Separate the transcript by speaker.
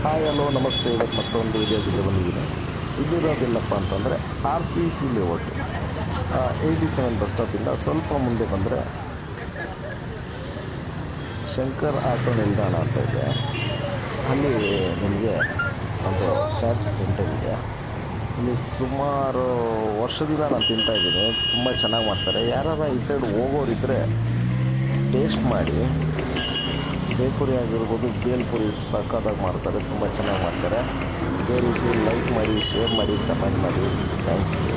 Speaker 1: hi hello ನಮಸ್ತೆ ಇವತ್ತು ಮತ್ತೊಂದು ವಿಡಿಯೋ ಜೊತೆ ಬಂದಿದ್ದೀನಿ ಇದಿರೋದಿಲ್ಲಪ್ಪ ಅಂತಂದರೆ R P C layout eighty seven bus ಸ್ಟಾಪಿಂದ ಸ್ವಲ್ಪ ಮುಂದೆ ಬಂದರೆ ಶಂಕರ್ ಆಟೋ ನಿಲ್ದಾಣ ಅಂತ ಇದೆ ಅಲ್ಲಿ ನಿಮಗೆ ಒಂದು ಚಾಟ್ ಸೆಂಟರ್ ಇದೆ ಇಲ್ಲಿ ಸುಮಾರು ವರ್ಷದಿಂದ ನಾನು ತಿಂತಾ ಇದ್ದೀನಿ ತುಂಬ ಚೆನ್ನಾಗಿ ಮಾಡ್ತಾರೆ ಯಾರು ಈ ಸೈಡ್ ಹೋಗೋರಿದ್ದರೆ ಟೇಸ್ಟ್ ಮಾಡಿ ಸೇಪುರಿ ಆಗಿರ್ಬೋದು ಬೇಲ್ಪುರಿ ಸಖತ್ತಾಗಿ ಮಾಡ್ತಾರೆ ತುಂಬ ಚೆನ್ನಾಗಿ ಮಾಡ್ತಾರೆ ಇದೇ ರೀತಿ ಲೈಕ್ ಮಾಡಿ ಶೇರ್ ಮಾಡಿ ಕಮೆಂಟ್ ಮಾಡಿ ಥ್ಯಾಂಕ್ ಯು